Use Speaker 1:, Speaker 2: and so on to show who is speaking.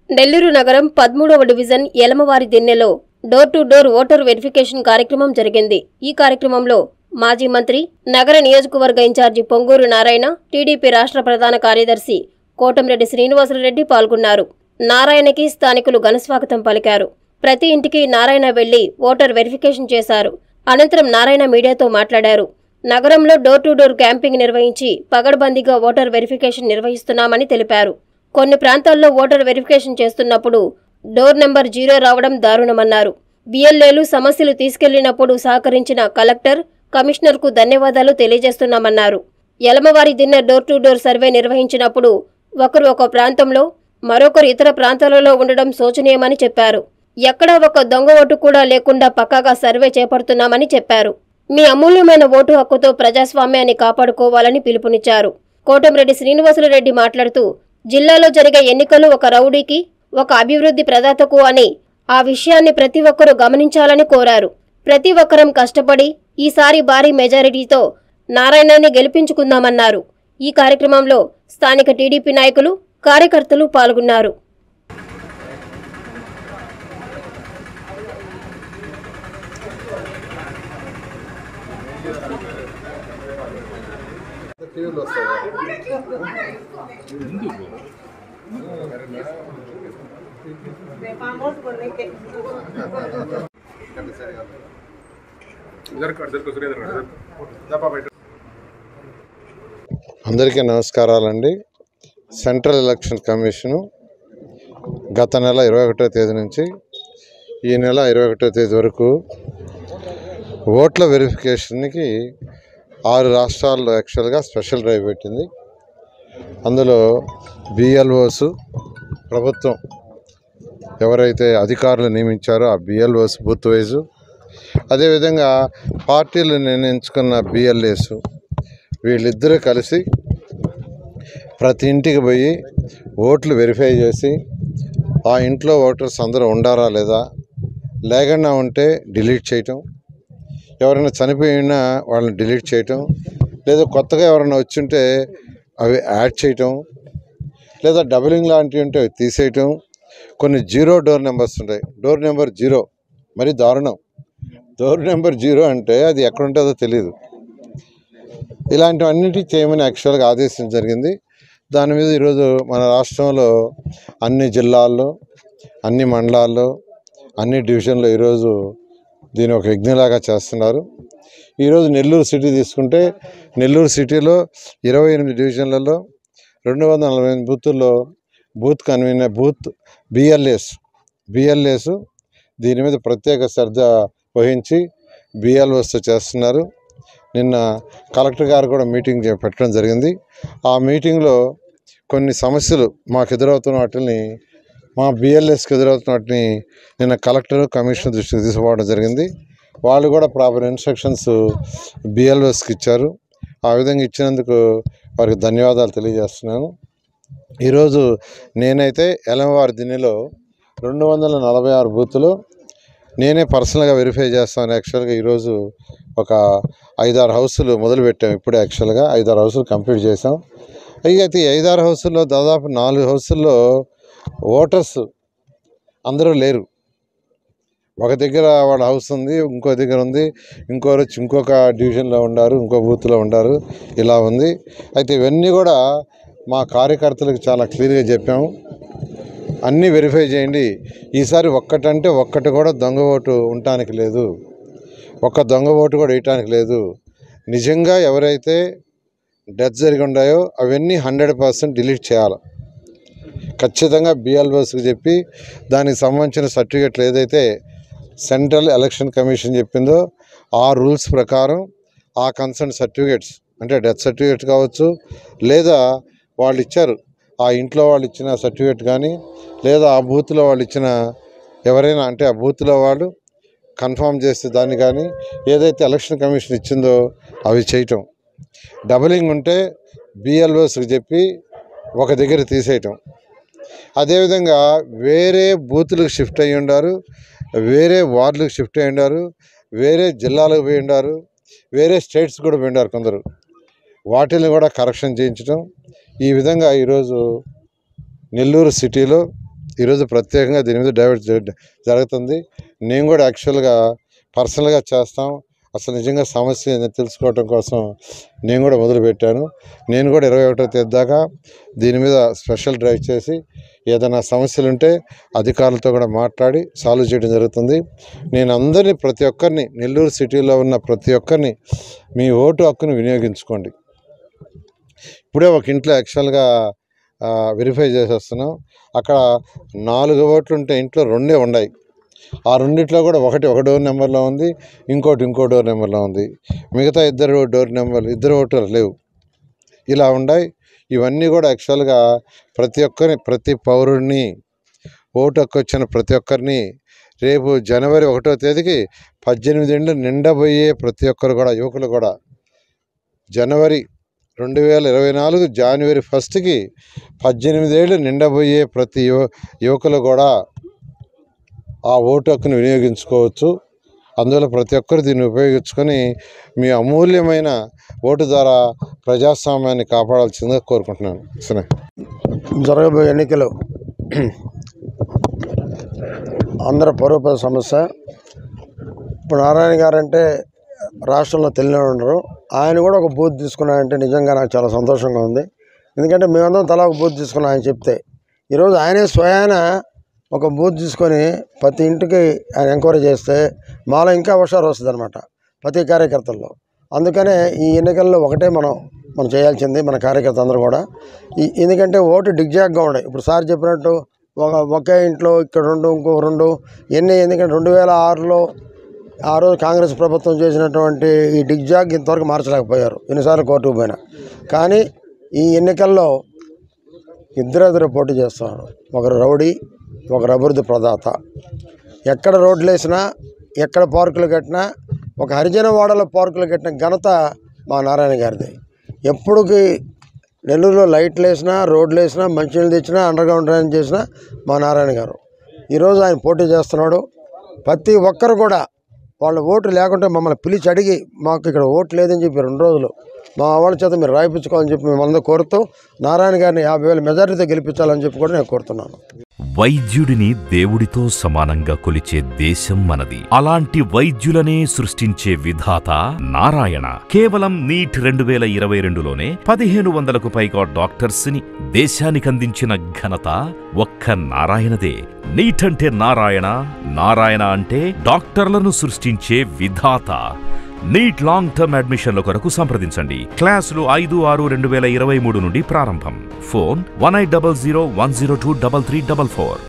Speaker 1: నెల్లూరు నగరం పదమూడవ డివిజన్ యలమవారి దిన్నెలో door to door voter verification కార్యక్రమం జరిగింది ఈ కార్యక్రమంలో మాజీ మంత్రి నగర నియోజకవర్గ ఇన్ఛార్జి పొంగూరు నారాయణ టీడీపీ రాష్ట్ర ప్రధాన కార్యదర్శి కోటంరెడ్డి శ్రీనివాసరెడ్డి పాల్గొన్నారు నారాయణకి స్థానికులు ఘనస్వాగతం పలికారు ప్రతి ఇంటికి నారాయణ వెళ్లి ఓటర్ వెరిఫికేషన్ చేశారు అనంతరం నారాయణ మీడియాతో మాట్లాడారు నగరంలో డోర్ టు డోర్ క్యాంపింగ్ నిర్వహించి పగడ్బందీగా ఓటర్ వెరిఫికేషన్ నిర్వహిస్తున్నామని తెలిపారు కొన్ని ప్రాంతాల్లో ఓటర్ వెరిఫికేషన్ చేస్తున్నప్పుడు డోర్ నెంబర్ జీరో రావడం దారుణమన్నారు బిఎల్ఏలు సమస్యలు తీసుకెళ్లినప్పుడు సహకరించిన కలెక్టర్ కమిషనర్కు ధన్యవాదాలు తెలియజేస్తున్నామన్నారు Yalamavari Dinna door to door survey నిర్వహించినప్పుడు ఒకరు ఒక ప్రాంతంలో మరొకరు ఇతర ప్రాంతాలలో ఉండడం శోచనీయమని చెప్పారు ఎక్కడా ఒక దొంగ ఓటు కూడా లేకుండా పక్కాగా సర్వే చేపడుతున్నామని చెప్పారు మీ అమూల్యమైన ఓటు హక్కుతో ప్రజాస్వామ్యాన్ని కాపాడుకోవాలని పిలుపునిచ్చారు కోటంరెడ్డి శ్రీనివాసులరెడ్డి మాట్లాడుతూ జిల్లాలో జరిగే ఎన్నికలు ఒక రౌడీకి ఒక అభివృద్ధి ప్రదాతకు అని ఆ విషయాన్ని ప్రతి ఒక్కరూ గమనించాలని కోరారు ప్రతి ఒక్కరం కష్టపడి ఈసారి భారీ మెజారిటీతో నారాయణని గెలిపించుకుందామన్నారు ఈ కార్యక్రమంలో స్థానిక టీడీపీ నాయకులు కార్యకర్తలు పాల్గొన్నారు
Speaker 2: టీవీలో వస్తాయి అందరికీ నమస్కారాలండి సెంట్రల్ ఎలక్షన్ కమిషను గత నెల ఇరవై ఒకటో తేదీ నుంచి ఈ నెల ఇరవై ఒకటో తేదీ వరకు ఓట్ల వెరిఫికేషన్కి ఆరు రాష్ట్రాల్లో యాక్చువల్గా స్పెషల్ డ్రైవ్ పెట్టింది అందులో బిఎల్ఓస్ ప్రభుత్వం ఎవరైతే అధికారులు నియమించారో ఆ బిఎల్ఓస్ బూత్ వైజు అదేవిధంగా పార్టీలు నిర్ణయించుకున్న బిఎల్ఏస్ వీళ్ళిద్దరూ కలిసి ప్రతి ఇంటికి పోయి ఓట్లు వెరిఫై చేసి ఆ ఇంట్లో ఓటర్స్ అందరూ ఉండారా లేదా లేకుండా ఉంటే డిలీట్ చేయటం ఎవరైనా చనిపోయినా వాళ్ళని డిలీట్ చేయటం లేదా కొత్తగా ఎవరైనా వచ్చుంటే అవి యాడ్ చేయటం లేదా డబులింగ్ లాంటివి ఉంటే అవి తీసేయటం కొన్ని జీరో డోర్ నెంబర్స్ ఉంటాయి డోర్ నెంబర్ జీరో మరి దారుణం డోర్ నెంబర్ జీరో అంటే అది ఎక్కడ ఉంటుందో తెలియదు ఇలాంటివన్నిటి చేయమని యాక్చువల్గా ఆదేశం జరిగింది దాని మీద ఈరోజు మన రాష్ట్రంలో అన్ని జిల్లాల్లో అన్ని మండలాల్లో అన్ని డివిజన్లో ఈరోజు దీని ఒక యజ్ఞలాగా చేస్తున్నారు ఈరోజు నెల్లూరు సిటీ తీసుకుంటే నెల్లూరు సిటీలో ఇరవై ఎనిమిది డివిజన్లలో రెండు వందల నలభై ఎనిమిది బూతుల్లో booth convener booth BLAs BLAs దీని మీద ప్రత్యేక శ్రద్ధ వహించి బిఎల్ఓస్తో చేస్తున్నారు నిన్న కలెక్టర్ గారు కూడా మీటింగ్ చే- పెట్టడం జరిగింది ఆ మీటింగ్లో కొన్ని సమస్యలు మాకు ఎదురవుతున్న వాటిని మా బిఎల్ఎస్కి ఎదురవుతున్న వాటిని నిన్న కలెక్టర్ కమిషనర్ దృష్టికి తీసుకుపోవడం జరిగింది వాళ్ళు కూడా ప్రాపర్ ఇన్స్ట్రక్షన్స్ బిఎల్ఎస్కి ఇచ్చారు ఆ విధంగా ఇచ్చినందుకు వారికి ధన్యవాదాలు తెలియజేస్తున్నాను ఈరోజు నేనైతే ఎలంవారి దిన్నెలో రెండు వందల నలభై ఆరు బూతులు నేనే పర్సనల్గా వెరిఫై చేస్తాను యాక్చువల్గా ఈరోజు ఒక ఐదారు హౌసులు మొదలు పెట్టాం ఇప్పుడే యాక్చువల్గా ఐదారు హౌసులు కంప్లీట్ చేసాం అయితే ఈ ఐదారు హౌసుల్లో దాదాపు నాలుగు హౌసుల్లో ఓటర్స్ అందరూ లేరు ఒక దగ్గర వాళ్ళ హౌస్ ఉంది ఇంకో దగ్గర ఉంది ఇంకోరు వచ్చి ఇంకొక డివిజన్లో ఉండారు ఇంకో బూత్లో ఉండారు ఇలా ఉంది అయితే ఇవన్నీ కూడా మా కార్యకర్తలకు చాలా క్లియర్గా చెప్పాము అన్నీ వెరిఫై చేయండి ఈసారి ఒక్కటంటే ఒక్కటి కూడా దొంగ ఓటు ఉండటానికి లేదు ఒక్క దొంగ ఓటు కూడా వేయటానికి లేదు నిజంగా ఎవరైతే డెత్ జరిగి ఉన్నాయో అవన్నీ హండ్రెడ్ పర్సెంట్ డిలీట్ చేయాలి ఖచ్చితంగా బిఎల్ఓస్కి చెప్పి దానికి సంబంధించిన సర్టిఫికెట్లు ఏదైతే సెంట్రల్ ఎలక్షన్ కమిషన్ చెప్పిందో ఆ రూల్స్ ప్రకారం ఆ కన్సర్న్ సర్టిఫికెట్స్ అంటే డెత్ సర్టిఫికెట్ కావచ్చు లేదా వాళ్ళు ఇచ్చారు ఆ ఇంట్లో వాళ్ళు ఇచ్చిన సర్టిఫికెట్ కానీ లేదా ఆ బూత్లో వాళ్ళు ఇచ్చిన ఎవరైనా అంటే ఆ బూత్లో వాళ్ళు కన్ఫర్మ్ చేస్తే దాన్ని కానీ ఏదైతే ఎలక్షన్ కమిషన్ ఇచ్చిందో అవి చేయటం డబలింగ్ ఉంటే బిఎల్ఓస్కి చెప్పి ఒక దగ్గర తీసేయటం అదేవిధంగా వేరే బూతులకు షిఫ్ట్ అయ్యి ఉండారు వేరే వార్డులకు షిఫ్ట్ అయ్యి ఉండారు వేరే జిల్లాలకు పోయి ఉండారు వేరే స్టేట్స్ కూడా పోయి ఉండారు కొందరు వాటిని కూడా కరెక్షన్ చేయించడం ఈ విధంగా ఈరోజు నెల్లూరు సిటీలో ఈరోజు ప్రత్యేకంగా దీని మీద డైవర్ట్ జ- జరుగుతుంది నేను కూడా యాక్చువల్గా పర్సనల్గా చేస్తాం అసలు నిజంగా సమస్య ఏందో తెలుసుకోవటం కోసం నేను కూడా మొదలుపెట్టాను నేను కూడా ఇరవై ఒకటో తేదీ దాకా దీని మీద స్పెషల్ డ్రైవ్ చేసి ఏదైనా సమస్యలు ఉంటే అధికారులతో కూడా మాట్లాడి సాల్వ్ చేయడం జరుగుతుంది నేను అందరినీ ప్రతి ఒక్కరిని నెల్లూరు సిటీలో ఉన్న ప్రతి ఒక్కరిని మీ ఓటు హక్కును వినియోగించుకోండి ఇప్పుడే ఒక ఇంట్లో యాక్చువల్గా వెరిఫై చేసేస్తున్నాం అక్కడ నాలుగు ఓట్లు ఉంటే ఇంట్లో రెండే ఉన్నాయి ఆ రెండిట్లో కూడా ఒకటి ఒక డోర్ నెంబర్లో ఉంది ఇంకోటి ఇంకో డోర్ నెంబర్లో ఉంది మిగతా ఇద్దరు డోర్ నెంబర్లు ఇద్దరు ఓట్లు లేవు ఇలా ఉన్నాయి ఇవన్నీ కూడా యాక్చువల్గా ప్రతి ఒక్కరి ప్రతి పౌరుడిని ఓటు హక్కు వచ్చిన ప్రతి ఒక్కరిని రేపు జనవరి ఒకటో తేదీకి పద్దెనిమిది ఏళ్ళు నిండబోయే ప్రతి ఒక్కరు కూడా యువకులు కూడా జనవరి రెండు వేల ఇరవై నాలుగు జనవరి ఫస్ట్కి పద్దెనిమిది ఏళ్ళు నిండబోయే ప్రతి యువ యువకులు కూడా ఆ ఓటు హక్కును వినియోగించుకోవచ్చు అందువల్ల ప్రతి ఒక్కరు దీన్ని ఉపయోగించుకొని మీ అమూల్యమైన ఓటు ద్వారా ప్రజాస్వామ్యాన్ని కాపాడాల్సిందిగా కోరుకుంటున్నాను సరే
Speaker 3: జరగబోయే ఎన్నికలు ఆంధ్ర పౌరపద సమస్య ఇప్పుడు నారాయణ గారు అంటే రాష్ట్రంలో తెలియని ఉండరు ఆయన కూడా ఒక బూత్ తీసుకున్నారంటే నిజంగా నాకు చాలా సంతోషంగా ఉంది ఎందుకంటే మేమందరం తలా ఒక బూత్ తీసుకున్నాం ఆయన చెప్తే ఈరోజు ఆయనే స్వయాన ఒక బూత్ తీసుకొని ప్రతి ఇంటికి ఆయన ఎంక్వైరీ చేస్తే మాలో ఇంకా హుషారు వస్తుంది అనమాట ప్రతి కార్యకర్తల్లో అందుకనే ఈ ఎన్నికల్లో ఒకటే మనం మనం చేయాల్సింది మన కార్యకర్త అందరూ కూడా ఈ ఎందుకంటే ఓటు డిగ్జాగ్గా ఉన్నాయి ఇప్పుడు సార్ చెప్పినట్టు ఒక ఒకే ఇంట్లో ఇక్కడ రెండు ఇంకో రెండు ఎన్ని ఎందుకంటే రెండు వేల ఆరులో ఆ రోజు కాంగ్రెస్ ప్రభుత్వం చేసినటువంటి ఈ డిగ్జాగ్ ఇంతవరకు మార్చలేకపోయారు ఎన్నిసార్లు కోర్టుకు పోయినా కానీ ఈ ఎన్నికల్లో ఇద్దరెదురు పోటీ చేస్తున్నారు ఒకరు రౌడీ ఒకరు అభివృద్ధి ప్రదాత ఎక్కడ రోడ్లు వేసినా ఎక్కడ పార్కులు కట్టినా ఒక హరిజన వాడలో పార్కులు కట్టిన ఘనత మా నారాయణ గారిది ఎప్పుడుకి నెల్లూరులో లైట్లు వేసినా రోడ్లు వేసినా మంచినీళ్ళు తెచ్చినా అండర్ గ్రౌండ్ డ్రైన్ చేసినా మా నారాయణ గారు ఈరోజు ఆయన పోటీ చేస్తున్నాడు ప్రతి ఒక్కరు కూడా వాళ్ళ ఓటు లేకుంటే మమ్మల్ని పిలిచి అడిగి మాకు ఇక్కడ ఓటు లేదని చెప్పి రెండు రోజులు మా వాళ్ళ చేత మీరు రాయిపించుకోవాలని చెప్పి మిమ్మల్ని కోరుతూ నారాయణ గారిని యాభై వేల మెజారిటీతో గెలిపించాలని చెప్పి కూడా నేను కోరుతున్నాను
Speaker 4: వైద్యుడిని దేవుడితో సమానంగా కొలిచే దేశం మనది అలాంటి వైద్యులనే సృష్టించే విధాత నారాయణ కేవలం నీట్ రెండు వేల ఇరవై రెండులోనే పదిహేను వందలకు పైగా డాక్టర్స్ ని దేశానికి అందించిన ఘనత ఒక్క నారాయణదే నీట్ అంటే నారాయణ నారాయణ అంటే డాక్టర్లను సృష్టించే విధాత నీట్ లాంగ్ టర్మ్ అడ్మిషన్ల కొరకు సంప్రదించండి క్లాసులు ఐదు ఆరు రెండు వేల ఇరవై మూడు నుండి ప్రారంభం phone one eight double zero one zero two double three double four